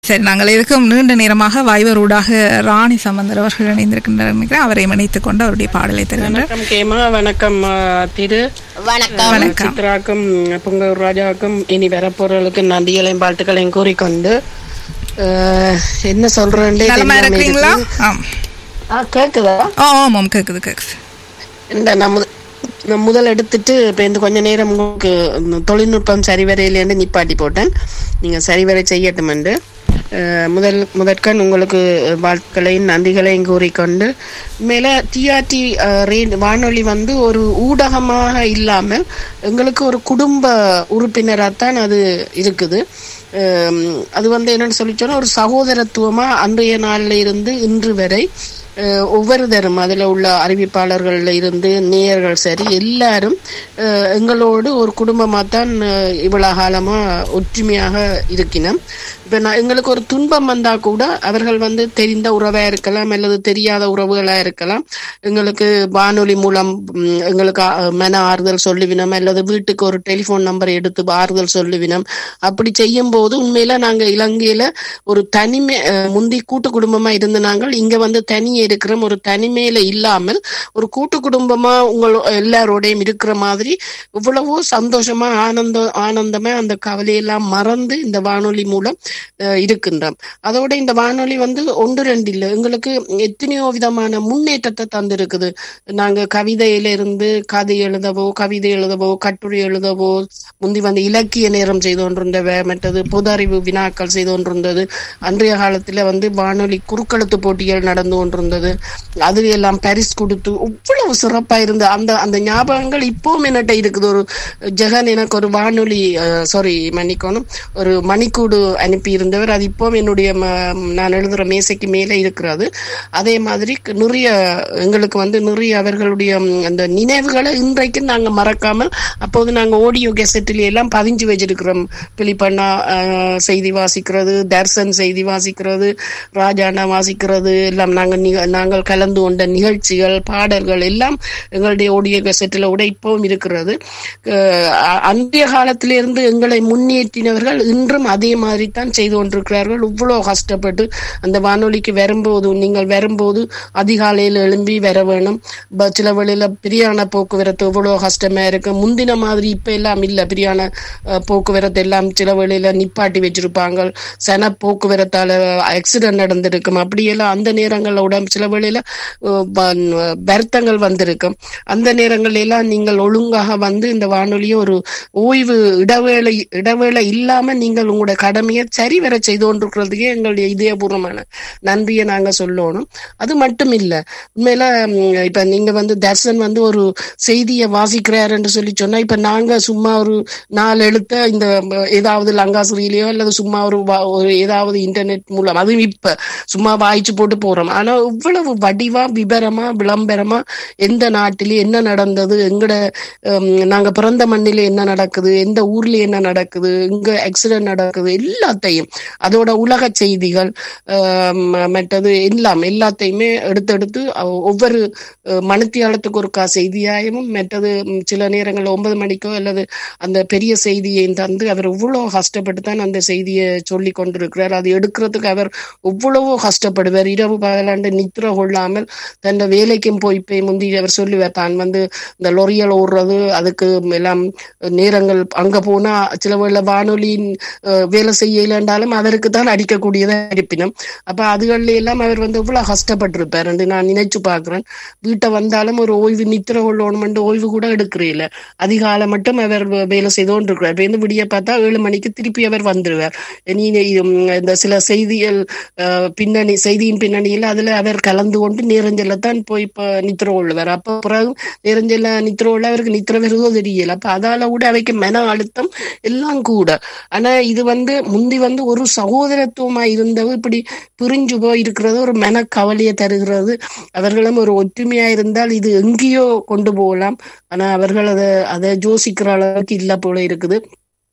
சரி நாங்கள் இருக்கும் நீண்ட நேரமாக வாய்வரூடாக ராணி சம்பந்தர் அவர்கள் இணைந்திருக்கின்றார் நினைக்கிறேன் அவரை இணைத்துக் கொண்டு அவருடைய பாடலை தருகின்றார் வணக்கம் கேமா வணக்கம் ஆ, திரு வணக்கம் வணக்கம் சித்ராக்கும் பொங்கல் ராஜாவுக்கும் இனி வரப்போறவர்களுக்கு நன்றிகளையும் வாழ்த்துக்களையும் கூறிக்கொண்டு ஆ, என்ன சொல்றேன் நலமா இருக்கிறீங்களா ஆம் கேக்குதா ஓ ஆமாம் கேக்குது கேக்குது இந்த நம்ம நான் முதல் எடுத்துட்டு இப்ப இந்த கொஞ்ச நேரம் உங்களுக்கு இந்த தொழில்நுட்பம் சரிவரையிலேருந்து நிப்பாட்டி போட்டேன் நீங்க சரிவரை செய்யட்டும் என்று அஹ், முதல் முதற்கண் உங்களுக்கு வாழ்த்துக்களையும் நன்றிகளையும் கூறிக்கொண்டு மேல டிஆர்டி வானொலி வந்து ஒரு ஊடகமாக இல்லாமல் எங்களுக்கு ஒரு குடும்ப உறுப்பினராகத்தான் அது இருக்குது அஹ், அது வந்து என்னன்னு சொல்லி சொன்னா ஒரு சகோதரத்துவமா அன்றைய நாள்ல இருந்து இன்று வரை அஹ் ஒவ்வொருத்தரும் அதில் உள்ள அறிவிப்பாளர்கள்ல இருந்து நேயர்கள் சரி எல்லாரும் அஹ் எங்களோடு ஒரு குடும்பமாக தான் இவ்வளவு காலமா ஒற்றுமையாக இருக்கினோம் இப்போ நான் எங்களுக்கு ஒரு துன்பம் வந்தா கூட அவர்கள் வந்து தெரிந்த உறவா இருக்கலாம் அல்லது தெரியாத உறவுகளா இருக்கலாம் எங்களுக்கு வானொலி மூலம் ம், எங்களுக்கு அஹ், மன ஆறுதல் சொல்லுவினோம் அல்லது வீட்டுக்கு ஒரு டெலிஃபோன் நம்பர் எடுத்து ஆறுதல் சொல்லுவினோம் அப்படி செய்யும் போது உண்மையில நாங்க இலங்கையில ஒரு தனிமை அஹ், முந்தி கூட்டு குடும்பமா இருந்த நாங்கள் இங்க வந்து தனியே இருக்கிறோம் ஒரு தனிமையில இல்லாமல் ஒரு கூட்டு குடும்பமா உங்கள் எல்லாரோடையும் இருக்கிற மாதிரி இவ்வளவோ சந்தோஷமா ஆனந்த ஆனந்தமா அந்த கவலையெல்லாம் மறந்து இந்த வானொலி மூலம் அஹ், இருக்கின்றோம் அதோட இந்த வானொலி வந்து ஒன்று ரெண்டு இல்லை எங்களுக்கு எத்தனையோ விதமான முன்னேற்றத்தை தந்திருக்குது நாங்க கவிதையில இருந்து கதை எழுதவோ கவிதை எழுதவோ கட்டுரை எழுதவோ முந்தி வந்து இலக்கிய நேரம் செய்து கொண்டிருந்தவ மற்றது பொது அறிவு வினாக்கள் செய்து கொண்டிருந்தது அன்றைய காலத்துல வந்து வானொலி குறுக்கெழுத்து போட்டிகள் நடந்து கொண்டிருந்தது அது எல்லாம் பரிசு கொடுத்து இவ்வளவு சிறப்பா இருந்த அந்த அந்த ஞாபகங்கள் இப்பவும் என்னட்ட இருக்குது ஒரு ஜெகன் எனக்கு ஒரு வானொலி சாரி மன்னிக்கணும் ஒரு மணிக்கூடு அனுப்பி இருந்தவர் அது இப்பவும் என்னுடைய ம- நான் எழுதுற மேசைக்கு மேலே இருக்கிறது அதே மாதிரி க- நிறைய எங்களுக்கு வந்து நிறைய அவர்களுடைய ம், அந்த நினைவுகளை இன்றைக்கு நாங்க மறக்காமல் அப்போது நாங்க ஆடியோ கெசட்டில் எல்லாம் பதிஞ்சு வச்சிருக்கிறோம் பிலிப்பண்ணா அஹ், செய்தி வாசிக்கிறது தர்சன் செய்தி வாசிக்கிறது ராஜாண்ணா வாசிக்கிறது எல்லாம் நாங்க நிக- நாங்கள் கலந்து கொண்ட நிகழ்ச்சிகள் பாடல்கள் எல்லாம் எங்களுடைய ஆடியோ கெசட்டில் கூட இப்பவும் இருக்கிறது அஹ், அ- அன்றைய காலத்திலிருந்து எங்களை முன்னேற்றினவர்கள் இன்றும் அதே மாதிரி தான் செய்து கொண்டிருக்கிறார்கள் இவ்வளவு கஷ்டப்பட்டு அந்த வானொலிக்கு வரும்போது நீங்கள் வரும்போது அதிகாலையில் எழும்பி வர வேணும் ப- சில வழியில பிரியாண போக்குவரத்து இவ்வளவு கஷ்டமா இருக்கு முந்தின மாதிரி இப்ப எல்லாம் இல்ல பிரியாண அஹ், போக்குவரத்து எல்லாம் சில வழியில நிப்பாட்டி வச்சிருப்பாங்க சன போக்குவரத்தால ஆக்சிடென்ட் நடந்திருக்கும் அப்படியெல்லாம் அந்த நேரங்கள்ல உடம்பு சில வழியில அஹ், வ- வருத்தங்கள் வந்திருக்கும் அந்த நேரங்கள்ல எல்லாம் நீங்கள் ஒழுங்காக வந்து இந்த வானொலியை ஒரு ஓய்வு இடைவேளை இடைவேளை இல்லாம நீங்கள் உங்களோட கடமையை சரிவர செய்து கொண்டிருக்கிறதுக்கே எங்களுடைய இதயபூர்வமான நன்றியை நாங்க சொல்லணும் அது மட்டும் இல்ல உண்மையில ம், இப்ப நீங்க வந்து தர்சன் வந்து ஒரு செய்தியை வாசிக்கிறாருன்னு சொல்லி சொன்னா இப்ப நாங்க சும்மா ஒரு நாலு எழுத்த இந்த ம், ஏதாவது லங்காசிரியிலயோ அல்லது சும்மா ஒரு வா- ஒரு ஏதாவது இன்டர்நெட் மூலம் அதுவும் இப்ப சும்மா வாய்ச்சு போட்டு போறோம் ஆனா இவ்வளவு வடிவா விபரமா விளம்பரமா எந்த நாட்டிலே என்ன நடந்தது எங்கட ஹம், நாங்க பிறந்த மண்ணில என்ன நடக்குது எந்த ஊர்ல என்ன நடக்குது இங்க ஆக்சிடென்ட் நடக்குது எல்லாத்தையும் அதோட உலக செய்திகள் ஹம், மற்றது எல்லாம் எல்லாத்தையுமே எடுத்தெடுத்து அவ- ஒவ்வொரு அஹ், மணித்தியாலத்துக்கு ஒருக்கா செய்தியாயும் மற்றது ம், சில நேரங்கள்ல ஒன்பது மணிக்கோ அல்லது அந்த பெரிய செய்தியையும் தந்து அவர் இவ்வளவு கஷ்டப்பட்டு தான் அந்த செய்தியை சொல்லி கொண்டிருக்கிறார் அது எடுக்கிறதுக்கு அவர் எவ்வளவோ கஷ்டப்படுவார் இரவு பகலாண்டு நித்திர கொள்ளாமல் தன் வேலைக்கும் போய் போய் முந்தி அவர் சொல்லுவார் தான் வந்து இந்த லொரியல் ஓடுறது அதுக்கு எல்லாம் நேரங்கள் அங்க போனா சில வேளை வானொலியின் அஹ், வேலை செய்யலன்றாலும் அவருக்கு தான் அடிக்கக்கூடியதா இருப்பினும் அப்ப அதுகள்ல எல்லாம் அவர் வந்து எவ்வளவு கஷ்டப்பட்டிருப்பார் என்று நான் நினைச்சு பாக்குறேன் வீட்டை வந்தாலும் ஒரு ஓய்வு நித்திர கொள்ளணும்னு ஓய்வு கூட எடுக்கிறீல்ல அதிகாலை மட்டும் அவர் வே- வேலை செய்து கொண்டிருக்கிறார் இப்ப இருந்து விடிய பார்த்தா ஏழு மணிக்கு திருப்பி அவர் வந்துருவார் நீ உம், இந்த சில செய்திகள் அஹ், பின்னணி செய்தியின் பின்னணியில் அதுல அவர் கலந்து கொண்டு நேரஞ்சல தான் போய் இப்ப நித்திர கொள்ளுவார் அப்ப பிறகு நேரஞ்சல நித்திர கொள்ள அவருக்கு நித்திர வருதோ தெரியல அப்ப அதால கூட அவைக்கு மன அழுத்தம் எல்லாம் கூட ஆனா இது வந்து முந்தி வந்து ஒரு சகோதரத்துவமா இருந்தவ இப்படி பிரிஞ்சு போய் இருக்கிறது ஒரு மன கவலையை தருகிறது அவர்களும் ஒரு ஒற்றுமையா இருந்தால் இது எங்கேயோ கொண்டு போகலாம் ஆனா அவர்கள் அதை அதை யோசிக்கிற அளவுக்கு இல்ல போல இருக்குது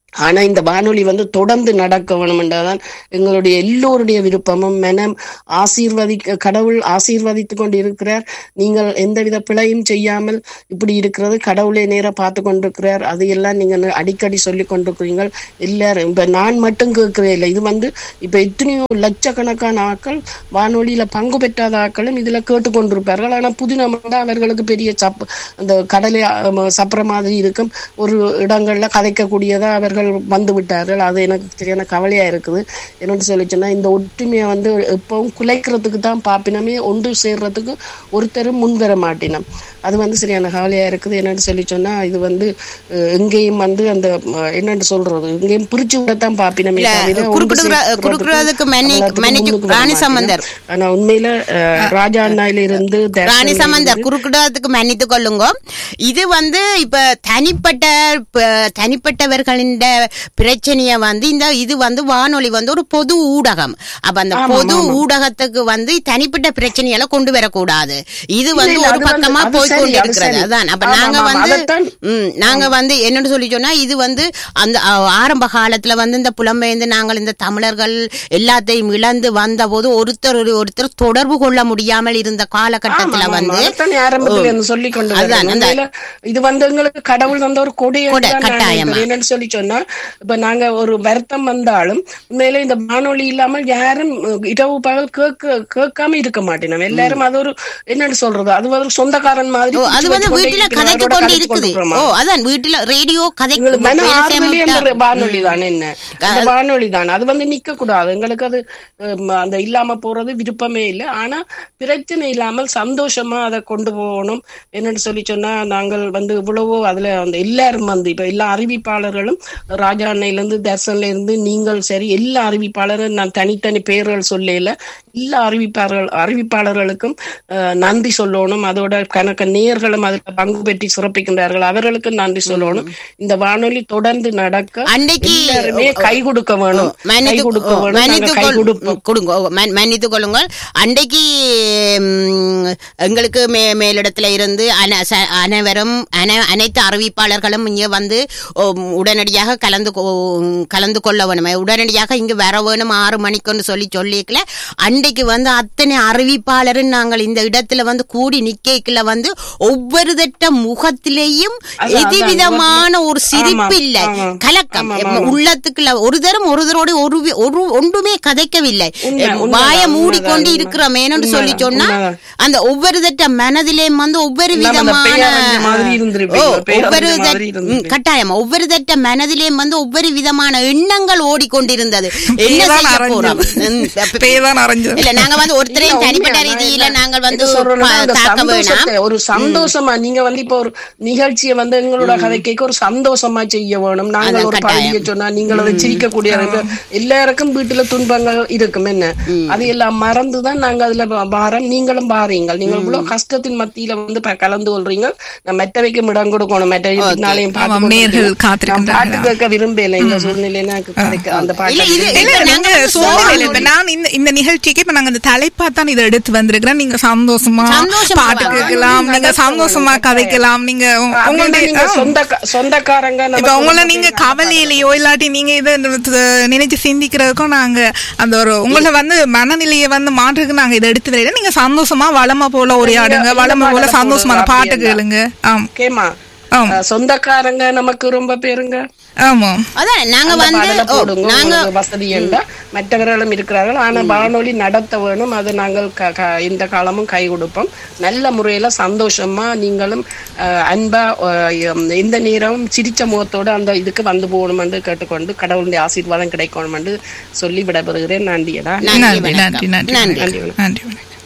ஆனா இந்த வானொலி வந்து தொடர்ந்து நடக்க வேணும்ன்றதான் எங்களுடைய எல்லோருடைய விருப்பமும் மனம் ஆசீர்வதிக்க கடவுள் ஆசீர்வதித்து கொண்டு இருக்கிறார் நீங்கள் எந்தவித பிழையும் செய்யாமல் இப்படி இருக்கிறது கடவுளே நேரா பார்த்து கொண்டிருக்கிறார் அதையெல்லாம் நீங்க அடிக்கடி சொல்லி கொண்டிருக்கிறீங்க எல்லாரும் இப்ப நான் மட்டும் கேட்கிறே இல்லை இது வந்து இப்ப எத்தனையோ லட்சக்கணக்கான ஆட்கள் வானொலியில பங்கு பெற்றாத ஆட்களும் இதுல கேட்டுக்கொண்டிருப்பார்கள் ஆனா புதினம் வந்து அவர்களுக்கு பெரிய சப் அந்த கடலை அஹ், சப்புற மாதிரி இருக்கும் ஒரு இடங்கள்ல கதைக்கக்கூடியதா அவர்கள் வந்து விட்டார்கள் அது எனக்கு சரியான கவலையா இருக்குது என்னன்னு சொல்லி சொன்னா இந்த ஒற்றுமையை வந்து எப்பவும் குலைக்கிறதுக்கு தான் பாப்பினமே ஒன்று சேர்றதுக்கு ஒருத்தரும் முன் வர மாட்டினோம் அது வந்து சரியான கவலையா இருக்குது என்னன்னு சொல்லி சொன்னா இது வந்து அஹ், எங்கேயும் வந்து அந்த அஹ், என்னன்னு சொல்றது எங்கேயும் பிரிச்சு விடத்தான் பாப்பினமே இல்ல, தவிர ஒன்று குறுக்கிடுகிற- சேர்க்கிறதுக்கு குறுக்கிடுறதுக்கு மன்னி- அவ்வளவுத்துக்கு மன்னிக்கு- முன்னுக்கு வர ராணி மாட்டினோம். சம்பந்தர். ஆனா உண்மையில அஹ், ராஜா அண்ணாயில இருந்து ராணி தர்ஷன்ல சம்பந்தர் இருந்து குறுக்கிடத்துக்கு மன்னித்து கொள்ளுங்க இது வந்து இப்ப தனிப்பட்ட ப- தனிப்பட்டவர்களின் பிரச்சனைய வந்து இந்த இது வந்து வானொலி வந்து ஒரு பொது ஊடகம் அப்ப அந்த ஆமாம், பொது ஆமாம். ஊடகத்துக்கு வந்து தனிப்பட்ட பிரச்சனையெல்லாம் கொண்டு வரக்கூடாது இது வந்து இல்ல, ஒரு அது வந்து- பக்கமா அது போய் சரி, கொண்டு அது இருக்கிறது சரி. அதான் அப்ப ஆமாம், நாங்க ஆமாம், வந்து அதைத்தான் ம், நாங்க வந்து என்னன்னு சொல்லி சொன்னா இது வந்து அந்த அ, ஆரம்ப காலத்துல வந்து இந்த புலம்பெயர்ந்து நாங்கள் இந்த தமிழர்கள் எல்லாத்தையும் இழந்து வந்த போது ஒருத்தர் ஒரு- ஒருத்தர் தொடர்பு கொள்ள முடியாமல் இருந்த காலகட்டத்துல ஆமா, ஆமா, வந்து அதைத்தான் ஆரம்பத்துல இருந்து சொல்லிக் கொண்டு அதான், வரேன். அந்த- உண்மையில இது வந்து எங்களுக்கு கடவுள் தந்த ஒரு கொடை கொடை, என்றுதான் நான் கட்டாயமா. நினைக்கிறேன். என்னன்னு சொல்லி சொன்னா இப்ப நாங்க ஒரு வருத்தம் வந்தாலும் உண்மையில இந்த வானொலி இல்லாமல் யாரும் அஹ், இரவு பகல் கேட்க கேட்காம இருக்க மாட்டேன் எல்லாரும் அது ஒரு என்னன்னு சொல்றது அது ஒரு சொந்தக்காரன் மாதிரி ஓ, அது பிடிச்சு வந்து வச்சுக்கொண்டே வீட்டுல இருக்கிறோம். கதைத்து அதோட கொண்டு கதைச்சு இருக்குது கொண்டிருக்கிறோமா? ஓ அதான் வீட்டுல ரேடியோ கதை எங்களுக்கு மன வேலை ஆறுதலே செய்யாம என்ற வானொலி தான் என்ன அந்த வானொலி தான் அது வந்து நிக்க கூடாது எங்களுக்கு அது ஹம், அந்த இல்லாம போறது விருப்பமே இல்லை ஆனா பிரச்சனை இல்லாமல் சந்தோஷமா அதை கொண்டு போகணும் என்னன்னு சொல்லி சொன்னா நாங்கள் வந்து இவ்வளவோ அதுல அந்த எல்லாரும் வந்து இப்ப எல்லா அறிவிப்பாளர்களும் ராஜா அன்னையில இருந்து தர்சன்ல இருந்து நீங்கள் சரி எல்லா அறிவிப்பாளரும் நான் தனித்தனி பெயர்கள் சொல்லல எல்லா அறிவிப்பாளர்கள் அறிவிப்பாளர்களுக்கும் அஹ், நன்றி சொல்லணும் அதோட கணக்க நேர்களும் அதுல பங்கு பெற்றி சிறப்பிக்கின்றார்கள் அவர்களுக்கு நன்றி சொல்லணும் இந்த வானொலி தொடர்ந்து நடக்க அன்னைக்கு எல்லாருமே கை கொடுக்க வேணும் கை மன்னித்து கொடுக்க வேணும் நாங்க மன்னித்து கை கொள்- கொடுப்போம் கொடுங்க ஓ, மன்- மன்னித்துக் கொள்ளுங்கள் அன்றைக்கு ம், எங்களுக்கு மே மேலிடத்துல இருந்து அன- ச- அனைவரும் அன- அனைத்து அறிவிப்பாளர்களும் இங்க வந்து ஓ, உடனடியாக கலந்து கொ- கலந்து கொள்ள வேணும் உடனடியாக இங்கு வர வேணும் ஆறு மணிக்குன்னு சொல்லி சொல்லிக்கல அன்றைக்கு வந்து அத்தனை அறிவிப்பாளரும் நாங்கள் இந்த இடத்துல வந்து கூடி நிக்கைக்குள்ள வந்து ஒவ்வொரு தட்ட முகத்திலேயும் அதான், அதான், எதுவிதமான ஒரு சிரிப்பு ஆமாம், இல்ல ஆமாம். கலக்கம் ஆமாம், ஆமாம். உள்ளத்துக்குள்ள ஒரு தரம் ஒரு தரோடு ஒரு வி- ஒரு ஒன்றுமே கதைக்கவில்லை உண்மை, எம், உண்மைதான், வாய உண்மைதான், மூடிக்கொண்டு உண்மை. இருக்கிறோமேனு சொல்லி உண்மைதான், சொன்னா உண்மைதான். அந்த ஒவ்வொரு தட்ட மனதிலேயும் வந்து ஒவ்வொரு நம்ம அந்த விதமான பேரறிஞ்ச மாதிரி இருந்திருப்பீங்க, ஓ, பேரறிஞ்ச ஒவ்வொரு மாதிரி தட்- இருந்திருப்பீங்க. ம், கட்டாயமா ஒவ்வொரு தட்ட மனதிலேயும் வந்து ஒவ்வொரு விதமான எண்ணங்கள் ஓடிக்கொண்டிருந்தது என்ன பேதான் செய்ய அரைஞ்சது. போறோம் ம், பேதான் அரைஞ்சது. இல்ல நாங்க வந்து ஒருத்தரையும் இல்ல, தனிப்பட்ட உண்மையா, ரீதியில நான் நாங்கள் வந்து என்ன சொல்றேன்னா, பா- அந்த தாக்க வேணாம் சந்தோஷத்தை, ஒரு சந்தோஷமா நீங்க வந்து இப்ப ஒரு நிகழ்ச்சியை வந்து எங்களோட கதை கேட்க ஒரு சந்தோஷமா செய்ய வேணும் நாங்கள் அதான் ஒரு கட்டாயம். பகுதியை சொன்னா நீங்கள் அதை சிரிக்கக்கூடிய எல்லாருக்கும் வீட்டுல துன்பங்கள் இருக்கும் என்ன அது எல்லாம் மறந்துதான் நாங்க அதுல வ- வாரம் நீங்களும் பாருங்க நீங்கள் இவ்வளவு கஷ்டத்தின் மத்தியில வந்து ப- கலந்து கொள்றீங்க நான் மெட்டவைக்கும் இடம் கொடுக்கணும் மெட்டவை பின்னாலையும் பார்த்து ஆமாம், கொண்டு நேர்கள் இருக்கணும். காத்திருக்கின்றார்கள். நான் பாட்டு கேட்க விரும்பல இந்த சூழ்நிலையில எனக்கு கதைக்க- அந்த இல்ல, பாட்டு இது- இல்ல இப்ப நாங்க நாங்க சூழ்நிலை இப்ப நான் இந்த இந்த நிகழ்ச்சிக்கு இப்ப நாங்க இந்த தலைப்பா தான் இதை எடுத்து வந்திருக்கிறேன் நீங்க சந்தோஷமா சந்தோஷமா பாட்டு வாங்க. கேட்கலாம் நீங்க சந்தோஷமா கதைக்கலாம் நீங்க உ- அப்படின்னா உங்களுடைய நீங்க ஆ. சொந்த சொந்தக்காரங்க இப்ப நமக்கு உங்களை ரொம்ப நீங்க பேர் கவலையிலயோ இல்லாட்டி நீங்க இதை நினைச்சு சிந்திக்கிறதுக்கும் நாங்க அந்த ஒரு உங்களை வந்து மனநிலையை வந்து மாற்றுறதுக்கு நாங்க இதை எடுத்து வரல நீங்க சந்தோஷமா வளமா போல உரையாடுங்க இந்த வளமா போல பாடலை சந்தோஷமான போடுங்க, பாட்டு அப்படியே கேளுங்க ஆம் கேமா ஆம் அஹ் சொந்தக்காரங்க நமக்கு ரொம்ப பேருங்க ஆமா அதான் நாங்க அந்த வந்து பாடலை ஓ, போடுங்க நாங்க உங்களுக்கு வசதி என்றா மற்றவர்களும் இருக்கிறார்கள் ஆனா வானொலி நடத்த வேணும் அது நாங்கள் க- க- இந்த காலமும் கை கொடுப்போம் நல்ல முறையில சந்தோஷமா நீங்களும் அஹ், அன்பா அஹ், எம், எந்த நேரமும் சிரிச்ச முகத்தோட அந்த இதுக்கு வந்து போகணும் என்று கேட்டுக்கொண்டு கடவுளுடைய ஆசீர்வாதம் கிடைக்கணும் என்று சொல்லி விடைபெறுகிறேன் நன்றியடா நன்றி நன்றி வணக்கம். நன்றி நன்றி நன்றி நன்றி நன்றி வணக்கம்